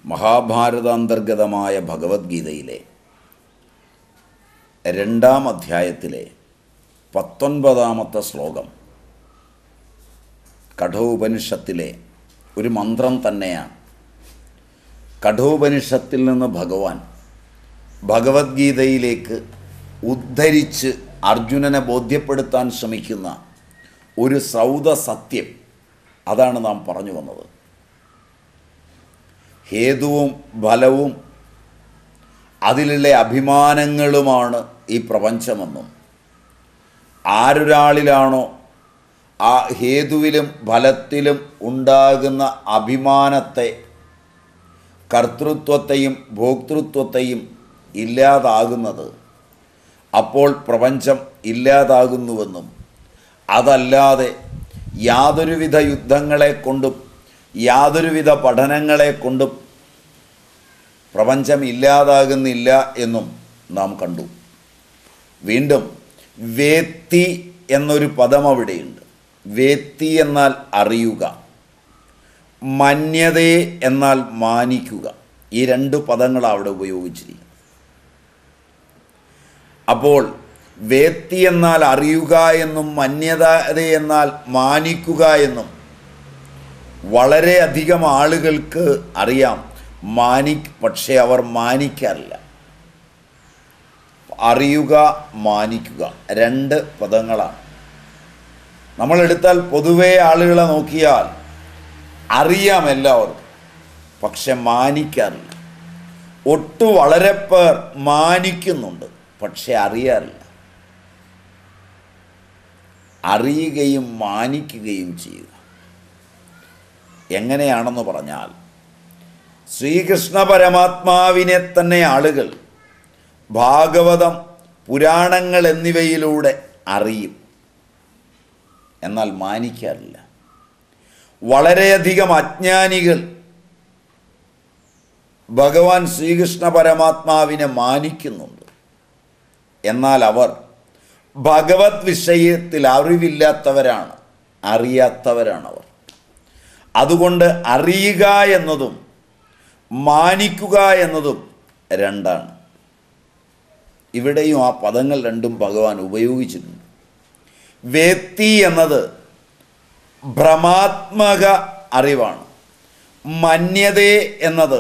മഹാഭാരതാന്തർഗതമായ ഭഗവത്ഗീതയിലെ രണ്ടാം അധ്യായത്തിലെ പത്തൊൻപതാമത്തെ ശ്ലോകം കഠോപനിഷത്തിലെ ഒരു മന്ത്രം തന്നെയാണ് കഠോപനിഷത്തിൽ നിന്ന് ഭഗവാൻ ഭഗവത്ഗീതയിലേക്ക് ഉദ്ധരിച്ച് അർജുനനെ ബോധ്യപ്പെടുത്താൻ ശ്രമിക്കുന്ന ഒരു സൗദ സത്യം അതാണ് നാം പറഞ്ഞു വന്നത് ഹേതുവും ഫലവും അതിലുള്ള അഭിമാനങ്ങളുമാണ് ഈ പ്രപഞ്ചമെന്നും ആരൊരാളിലാണോ ആ ഹേതുവിലും ഫലത്തിലും ഉണ്ടാകുന്ന അഭിമാനത്തെ കർത്തൃത്വത്തെയും ഭോക്തൃത്വത്തെയും ഇല്ലാതാകുന്നത് അപ്പോൾ പ്രപഞ്ചം ഇല്ലാതാകുന്നുവെന്നും അതല്ലാതെ യാതൊരുവിധ യുദ്ധങ്ങളെ കൊണ്ടും യാതൊരുവിധ പഠനങ്ങളെ കൊണ്ടും പ്രപഞ്ചം ഇല്ലാതാകുന്നില്ല എന്നും നാം കണ്ടു വീണ്ടും വേത്തി എന്നൊരു പദം അവിടെയുണ്ട് വേത്തി എന്നാൽ അറിയുക മന്യതയെ എന്നാൽ മാനിക്കുക ഈ രണ്ട് പദങ്ങളാണ് അവിടെ ഉപയോഗിച്ചിരിക്കുന്നത് അപ്പോൾ വേത്തി എന്നാൽ അറിയുക എന്നും മന്യത എന്നാൽ മാനിക്കുക എന്നും വളരെയധികം ആളുകൾക്ക് അറിയാം മാനി പക്ഷേ അവർ മാനിക്കാറില്ല അറിയുക മാനിക്കുക രണ്ട് പദങ്ങളാണ് നമ്മൾ എടുത്താൽ പൊതുവേ ആളുകളെ നോക്കിയാൽ അറിയാം എല്ലാവർക്കും പക്ഷെ മാനിക്കാറില്ല ഒട്ടു വളരെ പേർ മാനിക്കുന്നുണ്ട് പക്ഷെ അറിയാറില്ല അറിയുകയും മാനിക്കുകയും ചെയ്യുക എങ്ങനെയാണെന്ന് പറഞ്ഞാൽ ശ്രീകൃഷ്ണ പരമാത്മാവിനെ തന്നെ ആളുകൾ ഭാഗവതം പുരാണങ്ങൾ എന്നിവയിലൂടെ അറിയും എന്നാൽ മാനിക്കാറില്ല വളരെയധികം അജ്ഞാനികൾ ഭഗവാൻ ശ്രീകൃഷ്ണ പരമാത്മാവിനെ മാനിക്കുന്നുണ്ട് എന്നാൽ അവർ ഭഗവത് വിഷയത്തിൽ അറിവില്ലാത്തവരാണ് അറിയാത്തവരാണവർ അതുകൊണ്ട് അറിയുക എന്നതും മാനിക്കുക എന്നതും രണ്ടാണ് ഇവിടെയും ആ പദങ്ങൾ രണ്ടും ഭഗവാൻ ഉപയോഗിച്ചിട്ടുണ്ട് വേത്തി എന്നത് ഭ്രമാത്മക അറിവാണ് മന്യതേ എന്നത്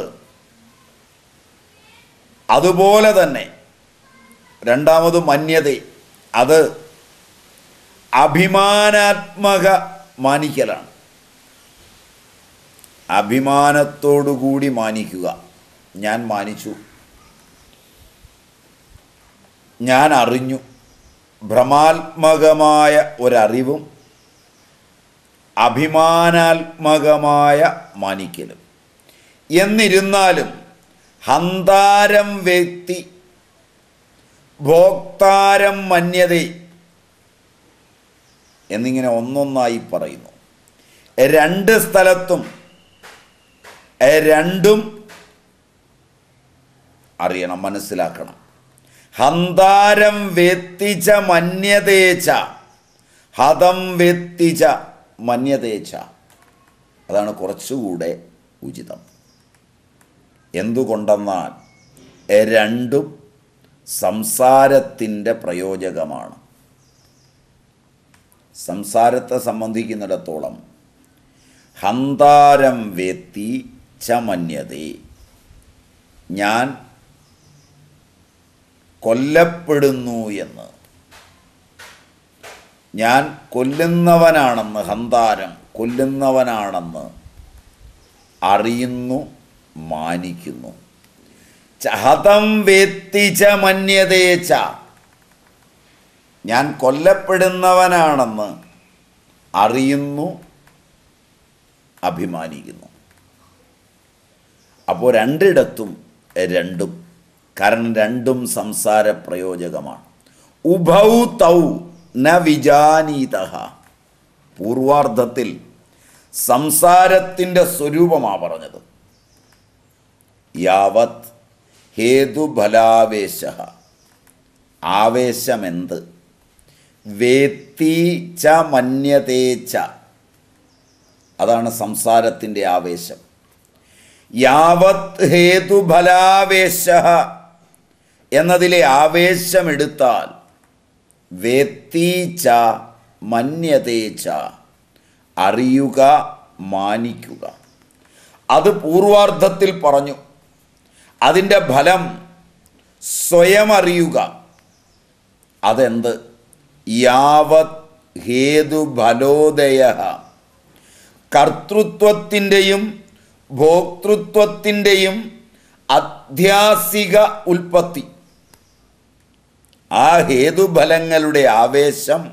അതുപോലെ തന്നെ രണ്ടാമത് മന്യത അത് അഭിമാനാത്മക മാനിക്കലാണ് അഭിമാനത്തോടുകൂടി മാനിക്കുക ഞാൻ മാനിച്ചു ഞാൻ അറിഞ്ഞു ഭ്രമാത്മകമായ ഒരറിവും അഭിമാനാത്മകമായ മാനിക്കലും എന്നിരുന്നാലും ഹന്താരം വ്യക്തി ഭോക്താരം മന്യത എന്നിങ്ങനെ ഒന്നൊന്നായി പറയുന്നു രണ്ട് സ്ഥലത്തും രണ്ടും അറിയണം മനസ്സിലാക്കണം ഹന്താരം വെത്തിച്ച മന്യതേച്ച ഹതം വെത്തിച്ച മന്യതേച്ച അതാണ് കുറച്ചുകൂടെ ഉചിതം എന്തുകൊണ്ടെന്നാൽ രണ്ടും സംസാരത്തിൻ്റെ പ്രയോജകമാണ് സംസാരത്തെ സംബന്ധിക്കുന്നിടത്തോളം ഹന്താരം വെത്തി ചമന്യതേ ഞാൻ കൊല്ലപ്പെടുന്നു എന്ന് ഞാൻ കൊല്ലുന്നവനാണെന്ന് ഹന്താരം കൊല്ലുന്നവനാണെന്ന് അറിയുന്നു മാനിക്കുന്നു ചഹതം വേത്തിച്ച മന്യതേച്ച ഞാൻ കൊല്ലപ്പെടുന്നവനാണെന്ന് അറിയുന്നു അഭിമാനിക്കുന്നു അപ്പോൾ രണ്ടിടത്തും രണ്ടും കാരണം രണ്ടും സംസാര പ്രയോജകമാണ് ഉഭൗ തൗ ന വിജാനീത പൂർവാർദ്ധത്തിൽ സംസാരത്തിൻ്റെ സ്വരൂപമാണ് പറഞ്ഞത് യാവത് ഹേതുഫലാവേശ ആവേശമെന്ത് വേത്തി ച മന്യതേച്ച അതാണ് സംസാരത്തിൻ്റെ ആവേശം യാവത് ഹേതുഫലാവേശ എന്നതിലെ ആവേശമെടുത്താൽ വേത്തീച്ച മന്യതേച്ച അറിയുക മാനിക്കുക അത് പൂർവാർത്ഥത്തിൽ പറഞ്ഞു അതിൻ്റെ ഫലം സ്വയം അറിയുക അതെന്ത് യാവത് ഹേതുഫലോദയ കർത്തൃത്വത്തിൻ്റെയും ഭോക്തൃത്വത്തിൻ്റെയും അധ്യാസിക ഉൽപ്പത്തി ആ ഹേതുഫലങ്ങളുടെ ആവേശം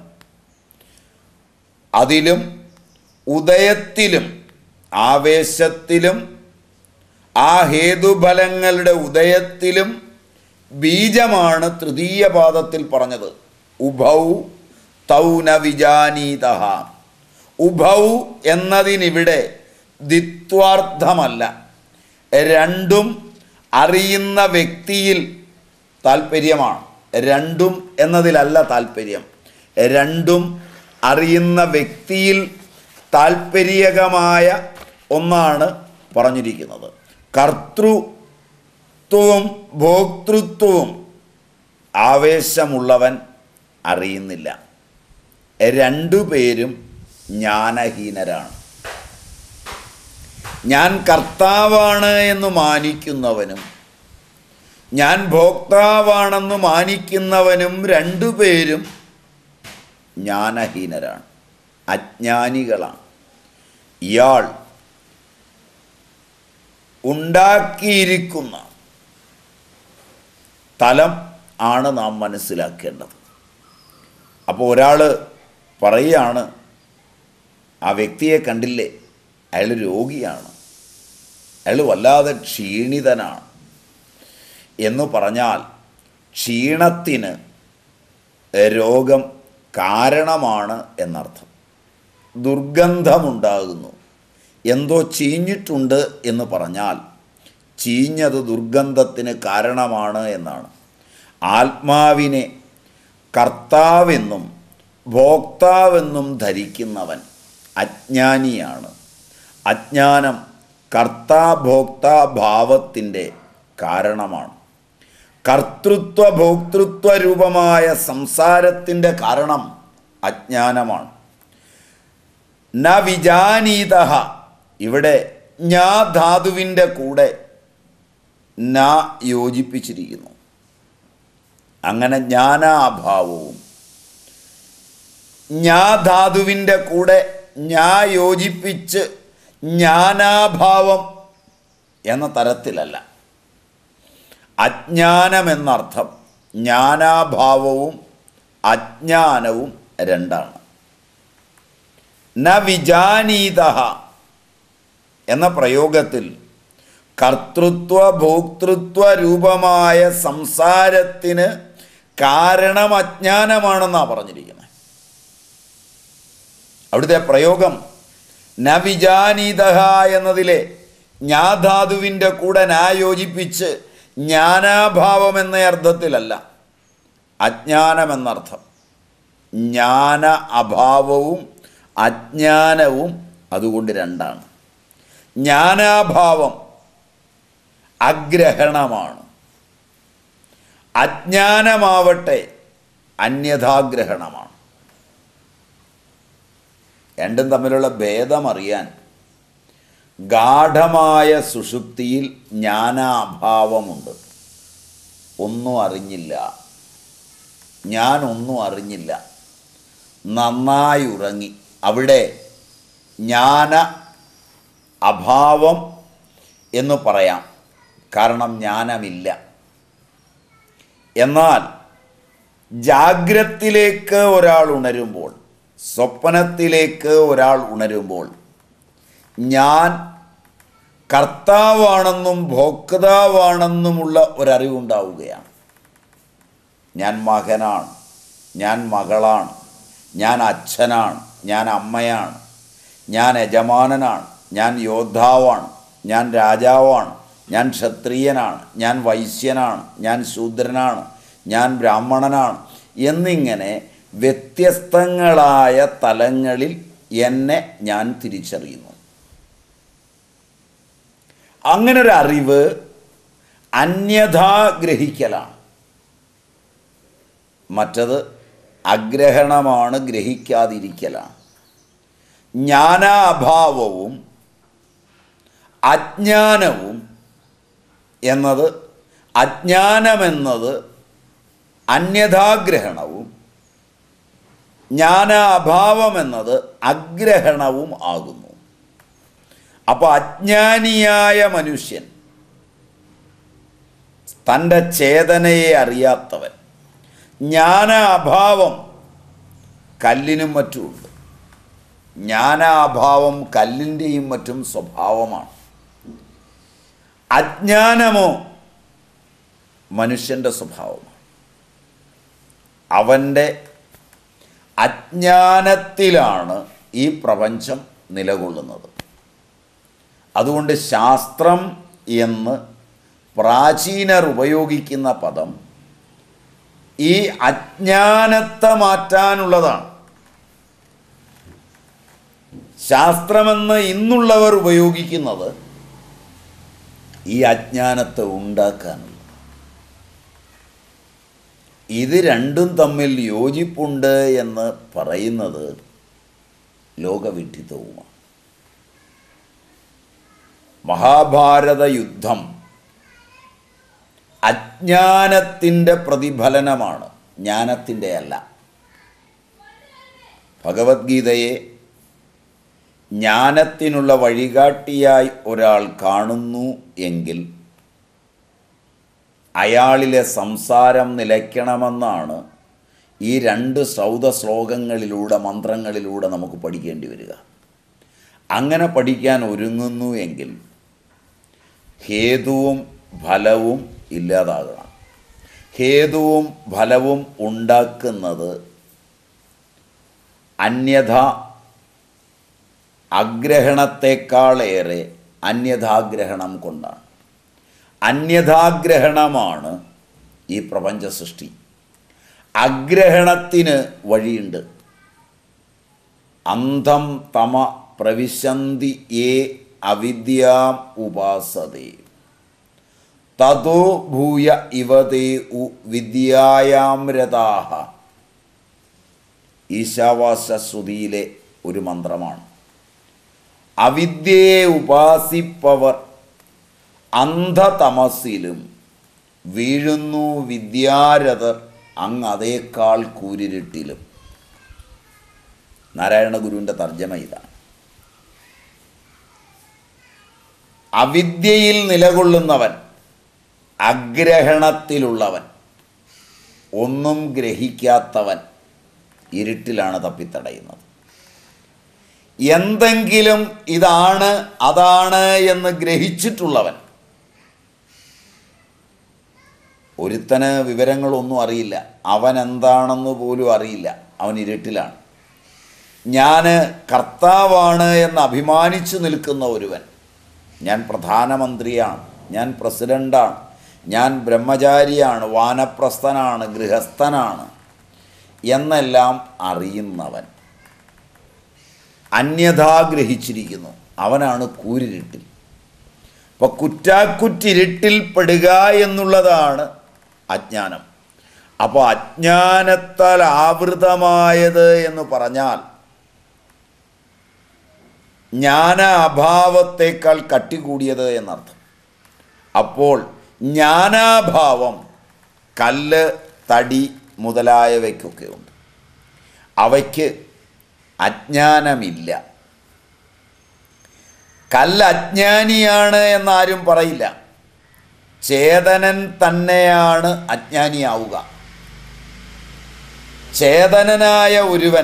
അതിലും ഉദയത്തിലും ആവേശത്തിലും ആ ഹേതുഫലങ്ങളുടെ ഉദയത്തിലും ബീജമാണ് തൃതീയ പാദത്തിൽ പറഞ്ഞത് ഉഭൗ തൗന വിജാനീത ഉഭൗ എന്നതിനിവിടെ ദ്വിത്വാർത്ഥമല്ല രണ്ടും അറിയുന്ന വ്യക്തിയിൽ താല്പര്യമാണ് രണ്ടും എന്നതിലല്ല താല്പര്യം രണ്ടും അറിയുന്ന വ്യക്തിയിൽ താല്പര്യകമായ ഒന്നാണ് പറഞ്ഞിരിക്കുന്നത് കർത്തൃത്വവും ഭോക്തൃത്വവും ആവേശമുള്ളവൻ അറിയുന്നില്ല രണ്ടുപേരും ജ്ഞാനഹീനരാണ് ഞാൻ കർത്താവാണ് എന്ന് മാനിക്കുന്നവനും ഞാൻ ഭോക്താവാണെന്ന് മാനിക്കുന്നവനും രണ്ടുപേരും ജ്ഞാനഹീനരാണ് അജ്ഞാനികളാണ് ഇയാൾ ഉണ്ടാക്കിയിരിക്കുന്ന തലം ആണ് നാം മനസ്സിലാക്കേണ്ടത് അപ്പോൾ ഒരാൾ പറയുകയാണ് ആ വ്യക്തിയെ കണ്ടില്ലേ അയാൾ രോഗിയാണ് അയാൾ വല്ലാതെ ക്ഷീണിതനാണ് എന്ന് പറഞ്ഞാൽ ക്ഷീണത്തിന് രോഗം കാരണമാണ് എന്നർത്ഥം ദുർഗന്ധമുണ്ടാകുന്നു എന്തോ ചീഞ്ഞിട്ടുണ്ട് എന്ന് പറഞ്ഞാൽ ചീഞ്ഞത് ദുർഗന്ധത്തിന് കാരണമാണ് എന്നാണ് ആത്മാവിനെ കർത്താവെന്നും ഭോക്താവെന്നും ധരിക്കുന്നവൻ അജ്ഞാനിയാണ് അജ്ഞാനം കർത്താഭോക്താഭാവത്തിൻ്റെ കാരണമാണ് കർത്തൃത്വ ഭോക്തൃത്വ രൂപമായ സംസാരത്തിൻ്റെ കാരണം അജ്ഞാനമാണ് ന വിജാനീത ഇവിടെ ഞാ ധാതുവിൻ്റെ കൂടെ ന യോജിപ്പിച്ചിരിക്കുന്നു അങ്ങനെ ജ്ഞാനാഭാവവും ഞാ ധാതുവിൻ്റെ കൂടെ ഞാ യോജിപ്പിച്ച് ജ്ഞാനാഭാവം എന്ന തരത്തിലല്ല അജ്ഞാനമെന്നർത്ഥം ജ്ഞാനാഭാവവും അജ്ഞാനവും രണ്ടാണ് ന വിജാനീത എന്ന പ്രയോഗത്തിൽ കർത്തൃത്വ ഭോക്തൃത്വ രൂപമായ സംസാരത്തിന് കാരണം അജ്ഞാനമാണെന്നാണ് പറഞ്ഞിരിക്കുന്നത് അവിടുത്തെ പ്രയോഗം ന വിജാനീത എന്നതിലെ ജ്ഞാധാതുവിൻ്റെ കൂടെ നാ യോജിപ്പിച്ച് ജ്ഞാനാഭാവം എന്ന അർത്ഥത്തിലല്ല അജ്ഞാനമെന്നർത്ഥം ജ്ഞാന അഭാവവും അജ്ഞാനവും അതുകൊണ്ട് രണ്ടാണ് ജ്ഞാനാഭാവം അഗ്രഹണമാണ് അജ്ഞാനമാവട്ടെ അന്യഥാഗ്രഹണമാണ് രണ്ടും തമ്മിലുള്ള ഭേദമറിയാൻ ഗാഠമായ സുഷുപ്തിയിൽ ജ്ഞാനാഭാവമുണ്ട് ഒന്നും അറിഞ്ഞില്ല ഞാനൊന്നും അറിഞ്ഞില്ല നന്നായി ഉറങ്ങി അവിടെ ജ്ഞാന അഭാവം എന്ന് പറയാം കാരണം ജ്ഞാനമില്ല എന്നാൽ ജാഗ്രത്തിലേക്ക് ഒരാൾ ഉണരുമ്പോൾ സ്വപ്നത്തിലേക്ക് ഒരാൾ ഉണരുമ്പോൾ ഞാൻ കർത്താവാണെന്നും ഭോക്താവാണെന്നുമുള്ള ഒരറിവുണ്ടാവുകയാണ് ഞാൻ മകനാണ് ഞാൻ മകളാണ് ഞാൻ അച്ഛനാണ് ഞാൻ അമ്മയാണ് ഞാൻ യജമാനനാണ് ഞാൻ യോദ്ധാവാണ് ഞാൻ രാജാവാണ് ഞാൻ ക്ഷത്രിയനാണ് ഞാൻ വൈശ്യനാണ് ഞാൻ ശൂദ്രനാണ് ഞാൻ ബ്രാഹ്മണനാണ് എന്നിങ്ങനെ വ്യത്യസ്തങ്ങളായ തലങ്ങളിൽ എന്നെ ഞാൻ തിരിച്ചറിയുന്നു അങ്ങനൊരു അറിവ് അന്യഥാ ഗ്രഹിക്കലാണ് മറ്റത് അഗ്രഹണമാണ് ഗ്രഹിക്കാതിരിക്കലാണ് ജ്ഞാനാഭാവവും അജ്ഞാനവും എന്നത് അജ്ഞാനമെന്നത് അന്യഥാഗ്രഹണവും ജ്ഞാനാഭാവമെന്നത് അഗ്രഹണവും ആകുന്നു അപ്പോൾ അജ്ഞാനിയായ മനുഷ്യൻ തൻ്റെ ചേതനയെ അറിയാത്തവൻ ജ്ഞാനാഭാവം കല്ലിനും മറ്റുമുണ്ട് ജ്ഞാനാഭാവം കല്ലിൻ്റെയും മറ്റും സ്വഭാവമാണ് അജ്ഞാനമോ മനുഷ്യൻ്റെ സ്വഭാവമാണ് അവൻ്റെ അജ്ഞാനത്തിലാണ് ഈ പ്രപഞ്ചം നിലകൊള്ളുന്നത് അതുകൊണ്ട് ശാസ്ത്രം എന്ന് പ്രാചീനർ ഉപയോഗിക്കുന്ന പദം ഈ അജ്ഞാനത്തെ മാറ്റാനുള്ളതാണ് ശാസ്ത്രമെന്ന് ഇന്നുള്ളവർ ഉപയോഗിക്കുന്നത് ഈ അജ്ഞാനത്തെ ഉണ്ടാക്കാനുള്ള ഇത് രണ്ടും തമ്മിൽ യോജിപ്പുണ്ട് എന്ന് പറയുന്നത് ലോകവിഡ്ഢിത്തവുമാണ് മഹാഭാരത യുദ്ധം അജ്ഞാനത്തിൻ്റെ പ്രതിഫലനമാണ് ജ്ഞാനത്തിൻ്റെ അല്ല ഭഗവത്ഗീതയെ ജ്ഞാനത്തിനുള്ള വഴികാട്ടിയായി ഒരാൾ കാണുന്നു എങ്കിൽ അയാളിലെ സംസാരം നിലയ്ക്കണമെന്നാണ് ഈ രണ്ട് സൗദ ശ്ലോകങ്ങളിലൂടെ മന്ത്രങ്ങളിലൂടെ നമുക്ക് പഠിക്കേണ്ടി വരിക അങ്ങനെ പഠിക്കാൻ ഒരുങ്ങുന്നു എങ്കിൽ ഹേതുവും ഫലവും ഇല്ലാതാകണം ഹേതുവും ഫലവും ഉണ്ടാക്കുന്നത് അന്യഥ അഗ്രഹണത്തെക്കാളേറെ അന്യഥാഗ്രഹണം കൊണ്ടാണ് അന്യഥാഗ്രഹണമാണ് ഈ പ്രപഞ്ച സൃഷ്ടി അഗ്രഹണത്തിന് വഴിയുണ്ട് അന്ധം തമ പ്രവിശന്തി യേ അവിദ്യാം ഉപാസതേ തതോ ഭൂയ ഇവതേ ഉ വിദ്യായാം രഥാഹ ഈശാവാസശ്രുതിയിലെ ഒരു മന്ത്രമാണ് അവിദ്യയെ ഉപാസിപ്പവർ അന്ധതമസിലും വീഴുന്നു വിദ്യാരഥർ അങ്ങ് അതേക്കാൾ കൂരിരുട്ടിലും നാരായണ ഗുരുവിൻ്റെ തർജ്ജമ ഇതാണ് അവിദ്യയിൽ നിലകൊള്ളുന്നവൻ അഗ്രഹണത്തിലുള്ളവൻ ഒന്നും ഗ്രഹിക്കാത്തവൻ ഇരുട്ടിലാണ് തപ്പിത്തടയുന്നത് എന്തെങ്കിലും ഇതാണ് അതാണ് എന്ന് ഗ്രഹിച്ചിട്ടുള്ളവൻ ഒരുത്തന് വിവരങ്ങളൊന്നും അറിയില്ല അവൻ എന്താണെന്ന് പോലും അറിയില്ല അവൻ ഇരുട്ടിലാണ് ഞാൻ കർത്താവാണ് എന്ന് അഭിമാനിച്ചു നിൽക്കുന്ന ഒരുവൻ ഞാൻ പ്രധാനമന്ത്രിയാണ് ഞാൻ പ്രസിഡൻ്റാണ് ഞാൻ ബ്രഹ്മചാരിയാണ് വാനപ്രസ്ഥനാണ് ഗൃഹസ്ഥനാണ് എന്നെല്ലാം അറിയുന്നവൻ അന്യഥാ ഗ്രഹിച്ചിരിക്കുന്നു അവനാണ് കൂരിരുട്ടിൽ അപ്പോൾ കുറ്റാക്കുറ്റിരുട്ടിൽ പെടുക എന്നുള്ളതാണ് അജ്ഞാനം അപ്പോൾ അജ്ഞാനത്താൽ ആവൃതമായത് എന്ന് പറഞ്ഞാൽ ജ്ഞാന അഭാവത്തേക്കാൾ കട്ടി കൂടിയത് എന്നർത്ഥം അപ്പോൾ ജ്ഞാനാഭാവം കല്ല് തടി മുതലായവയ്ക്കൊക്കെ ഉണ്ട് അവയ്ക്ക് അജ്ഞാനമില്ല കല്ല് അജ്ഞാനിയാണ് എന്നാരും പറയില്ല ചേതനൻ തന്നെയാണ് അജ്ഞാനിയാവുക ചേതനനായ ഒരുവൻ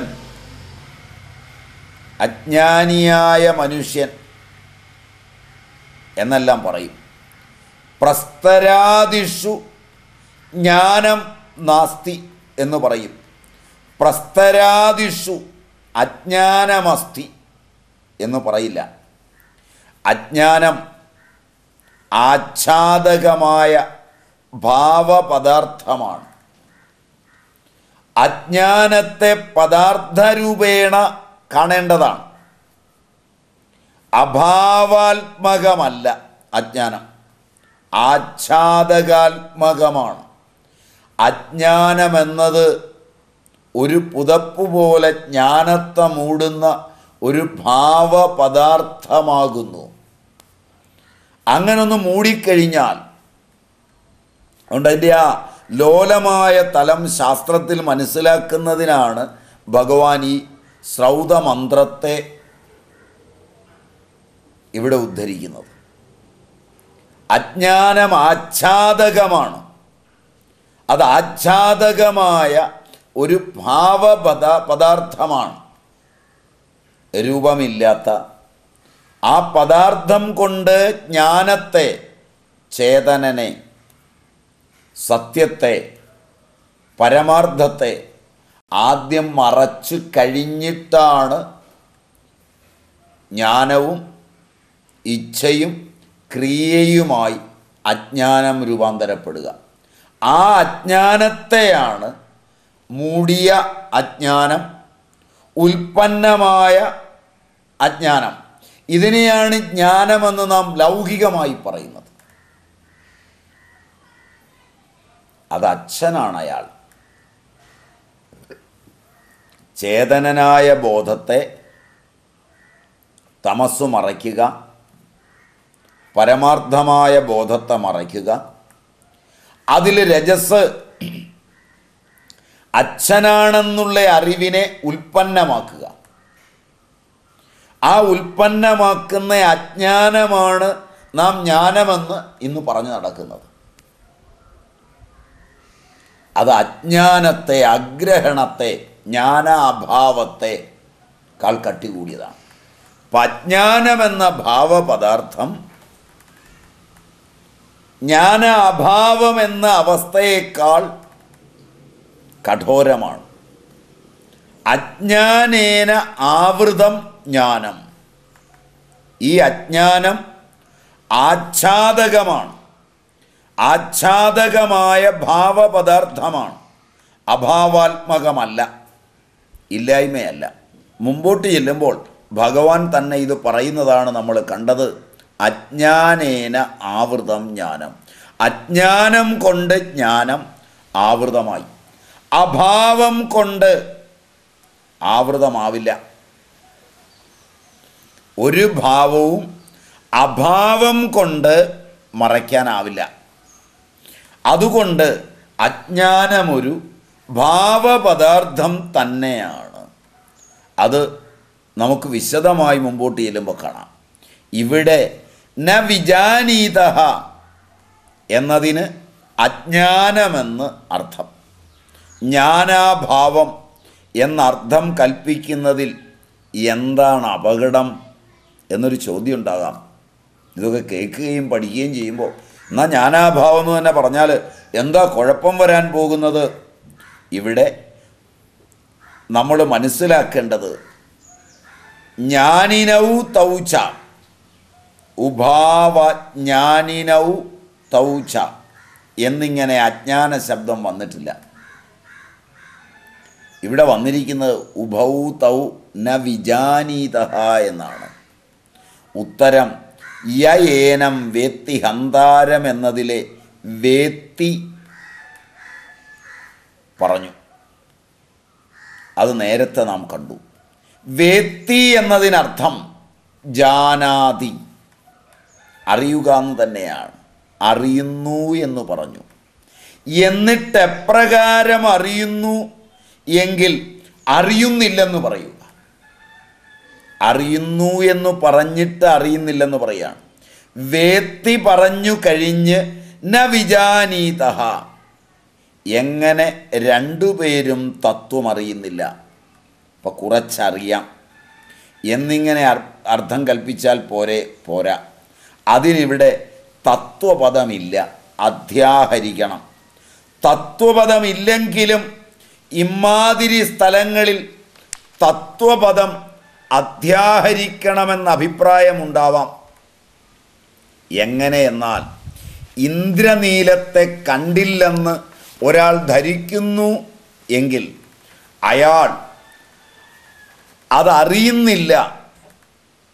അജ്ഞാനിയായ മനുഷ്യൻ എന്നെല്ലാം പറയും പ്രസ്തരാദിഷു ജ്ഞാനം നാസ്തി എന്ന് പറയും പ്രസ്തരാദിഷു അജ്ഞാനമസ്തി എന്ന് പറയില്ല അജ്ഞാനം ആച്ഛാദകമായ ഭാവപദാർത്ഥമാണ് അജ്ഞാനത്തെ പദാർത്ഥരൂപേണ കാണേണ്ടതാണ് അഭാവാത്മകമല്ല അജ്ഞാനം ആച്ഛാദകാത്മകമാണ് അജ്ഞാനമെന്നത് ഒരു പുതപ്പ് പോലെ ജ്ഞാനത്തെ മൂടുന്ന ഒരു ഭാവപദാർത്ഥമാകുന്നു അങ്ങനൊന്ന് മൂടിക്കഴിഞ്ഞാൽ അതുകൊണ്ട് അതിൻ്റെ ആ ലോലമായ തലം ശാസ്ത്രത്തിൽ മനസ്സിലാക്കുന്നതിനാണ് ഭഗവാൻ ഈ ശ്രൗതമന്ത്രത്തെ ഇവിടെ ഉദ്ധരിക്കുന്നത് അജ്ഞാനം ആച്ഛാദകമാണ് അത് ആച്ഛാദകമായ ഒരു ഭാവപദ പദാർത്ഥമാണ് രൂപമില്ലാത്ത ആ പദാർത്ഥം കൊണ്ട് ജ്ഞാനത്തെ ചേതനനെ സത്യത്തെ പരമാർത്ഥത്തെ ആദ്യം മറച്ചു കഴിഞ്ഞിട്ടാണ് ജ്ഞാനവും ഇച്ഛയും ക്രിയയുമായി അജ്ഞാനം രൂപാന്തരപ്പെടുക ആ അജ്ഞാനത്തെയാണ് മൂടിയ അജ്ഞാനം ഉൽപ്പന്നമായ അജ്ഞാനം ഇതിനെയാണ് ജ്ഞാനമെന്ന് നാം ലൗകികമായി പറയുന്നത് അത് അച്ഛനാണ് അയാൾ ചേതനനായ ബോധത്തെ തമസ്സു മറയ്ക്കുക പരമാർത്ഥമായ ബോധത്തെ മറയ്ക്കുക അതിൽ രജസ് അച്ഛനാണെന്നുള്ള അറിവിനെ ഉൽപ്പന്നമാക്കുക ആ ഉൽപ്പന്നമാക്കുന്ന അജ്ഞാനമാണ് നാം ജ്ഞാനമെന്ന് ഇന്ന് പറഞ്ഞു നടക്കുന്നത് അത് അജ്ഞാനത്തെ അഗ്രഹണത്തെ ജ്ഞാനാഭാവത്തെ കാൾ കട്ടികൂടിയതാണ് അപ്പം അജ്ഞാനമെന്ന ഭാവപദാർത്ഥം ജ്ഞാന അഭാവം എന്ന അവസ്ഥയേക്കാൾ കഠോരമാണ് അജ്ഞാനേന ആവൃതം ജ്ഞാനം ഈ അജ്ഞാനം ആച്ഛാദകമാണ് ആച്ഛാദകമായ ഭാവപദാർത്ഥമാണ് അഭാവാത്മകമല്ല ഇല്ലായ്മയല്ല മുമ്പോട്ട് ചെല്ലുമ്പോൾ ഭഗവാൻ തന്നെ ഇത് പറയുന്നതാണ് നമ്മൾ കണ്ടത് അജ്ഞാനേന ആവൃതം ജ്ഞാനം അജ്ഞാനം കൊണ്ട് ജ്ഞാനം ആവൃതമായി അഭാവം കൊണ്ട് ആവൃതമാവില്ല ഒരു ഭാവവും അഭാവം കൊണ്ട് മറയ്ക്കാനാവില്ല അതുകൊണ്ട് അജ്ഞാനമൊരു ഭാവപദാർത്ഥം തന്നെയാണ് അത് നമുക്ക് വിശദമായി മുമ്പോട്ട് ചെല്ലുമ്പോൾ കാണാം ഇവിടെ ന വിജാനീത എന്നതിന് അജ്ഞാനമെന്ന് അർത്ഥം ജ്ഞാനാഭാവം എന്നർത്ഥം കൽപ്പിക്കുന്നതിൽ എന്താണ് അപകടം എന്നൊരു ചോദ്യം ഉണ്ടാകാം ഇതൊക്കെ കേൾക്കുകയും പഠിക്കുകയും ചെയ്യുമ്പോൾ എന്നാൽ ജ്ഞാനാഭാവം എന്ന് തന്നെ പറഞ്ഞാൽ എന്താ കുഴപ്പം വരാൻ പോകുന്നത് ഇവിടെ നമ്മൾ മനസ്സിലാക്കേണ്ടത് ജ്ഞാനിനൗ തൗച്ച ഉഭാവ ജ്ഞാനിനൗ തൗച്ച എന്നിങ്ങനെ അജ്ഞാന ശബ്ദം വന്നിട്ടില്ല ഇവിടെ വന്നിരിക്കുന്നത് ഉഭൗ തൗ ന വിജാനീത എന്നാണ് ഉത്തരം യ ഏനം വേത്തി ഹന്താരം എന്നതിലെ വേത്തി പറഞ്ഞു അത് നേരത്തെ നാം കണ്ടു വേത്തി എന്നതിനർത്ഥം ജാനാതി അറിയുക എന്ന് തന്നെയാണ് അറിയുന്നു എന്ന് പറഞ്ഞു എന്നിട്ട് എപ്രകാരം അറിയുന്നു എങ്കിൽ അറിയുന്നില്ലെന്ന് പറയുക അറിയുന്നു എന്ന് പറഞ്ഞിട്ട് അറിയുന്നില്ലെന്ന് പറയാണ് വേത്തി പറഞ്ഞു കഴിഞ്ഞ് ന വിജാനീത എങ്ങനെ രണ്ടുപേരും തത്വം അറിയുന്നില്ല അപ്പം കുറച്ചറിയാം എന്നിങ്ങനെ അർ- അർത്ഥം കൽപ്പിച്ചാൽ പോരെ പോരാ അതിനിവിടെ തത്വപദമില്ല അധ്യാഹരിക്കണം തത്വപദമില്ലെങ്കിലും ഇമാതിരി സ്ഥലങ്ങളിൽ തത്വപദം അധ്യാഹരിക്കണമെന്ന അഭിപ്രായമുണ്ടാവാം എങ്ങനെ എന്നാൽ ഇന്ദ്രനീലത്തെ കണ്ടില്ലെന്ന് ഒരാൾ ധരിക്കുന്നു എങ്കിൽ അയാൾ അതറിയുന്നില്ല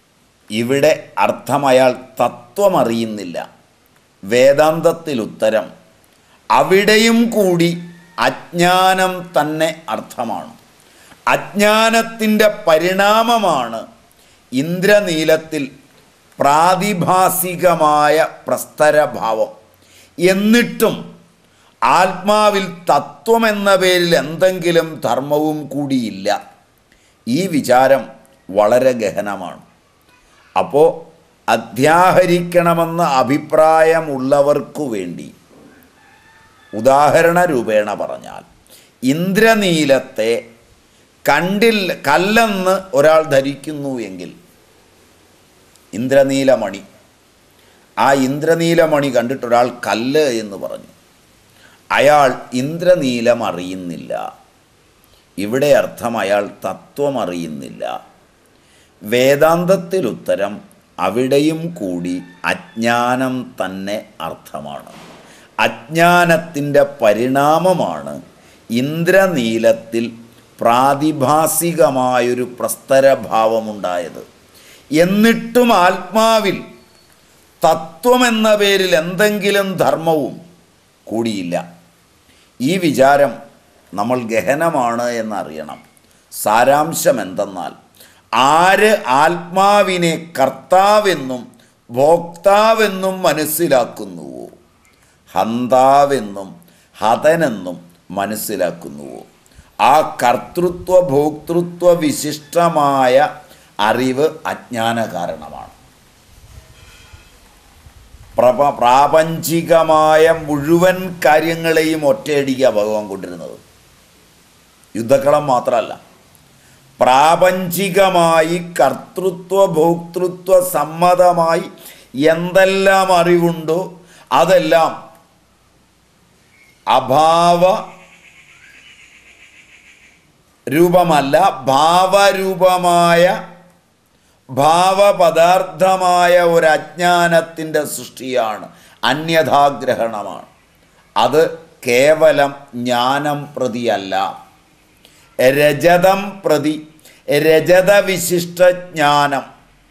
ഇവിടെ അർത്ഥം അയാൾ തത്വമറിയുന്നില്ല വേദാന്തത്തിൽ ഉത്തരം അവിടെയും കൂടി അജ്ഞാനം തന്നെ അർത്ഥമാണ് അജ്ഞാനത്തിൻ്റെ പരിണാമമാണ് ഇന്ദ്രനീലത്തിൽ പ്രാതിഭാസികമായ പ്രസ്തരഭാവം എന്നിട്ടും ആത്മാവിൽ തത്വം എന്ന പേരിൽ എന്തെങ്കിലും ധർമ്മവും കൂടിയില്ല ഈ വിചാരം വളരെ ഗഹനമാണ് അപ്പോൾ അധ്യാഹരിക്കണമെന്ന അഭിപ്രായമുള്ളവർക്കു വേണ്ടി ഉദാഹരണ രൂപേണ പറഞ്ഞാൽ ഇന്ദ്രനീലത്തെ കണ്ടില്ല കല്ലെന്ന് ഒരാൾ ധരിക്കുന്നു എങ്കിൽ ഇന്ദ്രനീലമണി ആ ഇന്ദ്രനീലമണി കണ്ടിട്ട് ഒരാൾ കല്ല് എന്ന് പറഞ്ഞു അയാൾ ഇന്ദ്രനീലം അറിയുന്നില്ല ഇവിടെ അർത്ഥം അയാൾ തത്വം അറിയുന്നില്ല വേദാന്തത്തിൽ ഉത്തരം അവിടെയും കൂടി അജ്ഞാനം തന്നെ അർത്ഥമാണ് അജ്ഞാനത്തിൻ്റെ പരിണാമമാണ് ഇന്ദ്രനീലത്തിൽ പ്രാതിഭാസികമായൊരു പ്രസ്തരഭാവമുണ്ടായത് എന്നിട്ടും ആത്മാവിൽ തത്വമെന്ന പേരിൽ എന്തെങ്കിലും ധർമ്മവും കൂടിയില്ല ഈ വിചാരം നമ്മൾ ഗഹനമാണ് എന്നറിയണം സാരാംശം എന്തെന്നാൽ ആര് ആത്മാവിനെ കർത്താവെന്നും ഭോക്താവെന്നും മനസ്സിലാക്കുന്നുവോ ഹന്താവെന്നും ഹതനെന്നും മനസ്സിലാക്കുന്നുവോ ആ കർത്തൃത്വ ഭോക്തൃത്വ വിശിഷ്ടമായ അറിവ് അജ്ഞാന കാരണമാണ് പ്രപ പ്രാപഞ്ചികമായ മുഴുവൻ കാര്യങ്ങളെയും ഒറ്റയടിക്കുക ഭഗവാൻ കൊണ്ടിരുന്നത് യുദ്ധക്കളം മാത്രമല്ല പ്രാപഞ്ചികമായി കർത്തൃത്വ ഭോക്തൃത്വ സമ്മതമായി എന്തെല്ലാം അറിവുണ്ടോ അതെല്ലാം അഭാവ രൂപമല്ല ഭാവരൂപമായ ഭാവപദാർത്ഥമായ ഒരു അജ്ഞാനത്തിൻ്റെ സൃഷ്ടിയാണ് അന്യഥാഗ്രഹണമാണ് അത് കേവലം ജ്ഞാനം പ്രതിയല്ല രജതം പ്രതി രജതവിശിഷ്ട ജ്ഞാനം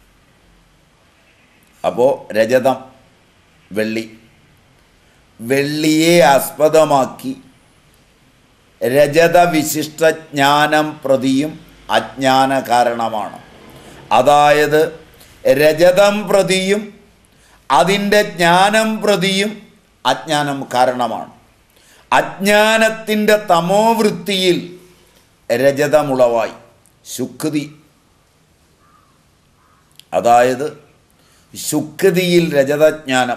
അപ്പോൾ രജതം വെള്ളി വെള്ളിയെ ആസ്പദമാക്കി രജതവിശിഷ്ട ജ്ഞാനം പ്രതിയും അജ്ഞാന കാരണമാണ് അതായത് രജതം പ്രതിയും അതിൻ്റെ ജ്ഞാനം പ്രതിയും അജ്ഞാനം കാരണമാണ് അജ്ഞാനത്തിൻ്റെ തമോവൃത്തിയിൽ രജതമുളവായി ശുക്തി അതായത് ശുക്തിയിൽ രജതജ്ഞാനം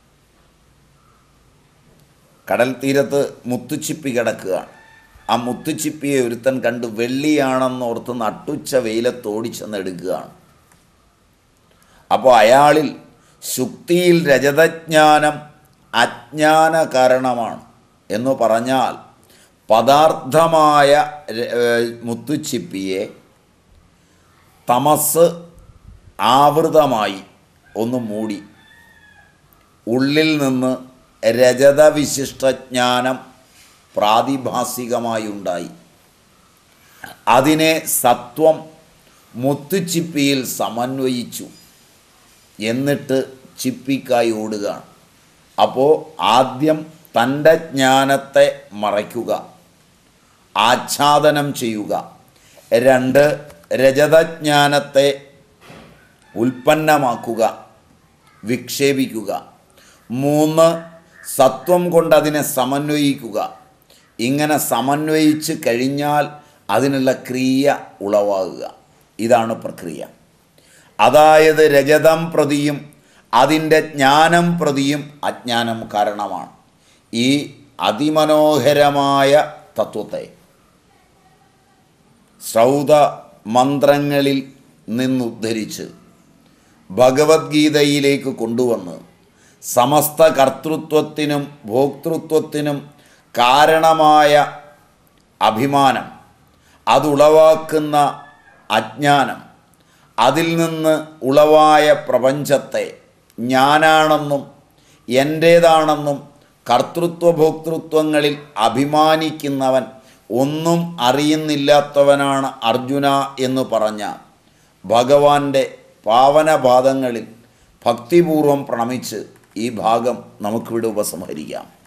കടൽ തീരത്ത് മുത്തുച്ചിപ്പി കിടക്കുകയാണ് ആ മുത്തുച്ചിപ്പിയെ ഒരുത്തൻ കണ്ട് വെള്ളിയാണെന്നോർത്ത് നട്ടുച്ച വെയിലത്തോടിച്ചെന്ന് എടുക്കുകയാണ് അപ്പോൾ അയാളിൽ ശുക്തിയിൽ രജതജ്ഞാനം അജ്ഞാന കാരണമാണ് എന്ന് പറഞ്ഞാൽ പദാർത്ഥമായ ര- ഏഹ് മുത്തുച്ചിപ്പിയെ തമസ് ആവൃതമായി ഒന്ന് മൂടി ഉള്ളിൽ നിന്ന് രജതവിശിഷ്ടജ്ഞാനം പ്രാതിഭാസികമായി ഉണ്ടായി അതിനെ സത്വം മുത്തുച്ചിപ്പിയിൽ സമന്വയിച്ചു എന്നിട്ട് ചിപ്പിക്കായി ഓടുകയാണ് അപ്പോൾ ആദ്യം തൻ്റെ ജ്ഞാനത്തെ മറയ്ക്കുക ആച്ഛാദനം ചെയ്യുക രണ്ട് രജതജ്ഞാനത്തെ ഉൽപ്പന്നമാക്കുക വിക്ഷേപിക്കുക മൂന്ന് സത്വം കൊണ്ട് അതിനെ സമന്വയിക്കുക ഇങ്ങനെ സമന്വയിച്ച് കഴിഞ്ഞാൽ അതിനുള്ള ക്രിയ ഉളവാകുക ഇതാണ് പ്രക്രിയ അതായത് രജതം പ്രതിയും അതിൻ്റെ ജ്ഞാനം പ്രതിയും അജ്ഞാനം കാരണമാണ് ഈ അതിമനോഹരമായ തത്വത്തെ ശ്രൗത മന്ത്രങ്ങളിൽ നിന്നുദ്ധരിച്ച് ഭഗവത്ഗീതയിലേക്ക് കൊണ്ടുവന്ന് സമസ്ത കർത്തൃത്വത്തിനും ഭോക്തൃത്വത്തിനും കാരണമായ അഭിമാനം അതുളവാക്കുന്ന അജ്ഞാനം അതിൽ നിന്ന് ഉളവായ പ്രപഞ്ചത്തെ ഞാനാണെന്നും എൻ്റേതാണെന്നും കർത്തൃത്വ ഭോക്തൃത്വങ്ങളിൽ അഭിമാനിക്കുന്നവൻ ഒന്നും അറിയുന്നില്ലാത്തവനാണ് അർജുന എന്ന് പറഞ്ഞ ഭഗവാന്റെ പാവനപാദങ്ങളിൽ ഭക്തിപൂർവം പ്രണമിച്ച് ഈ ഭാഗം നമുക്കിവിടെ ഉപസംഹരിക്കാം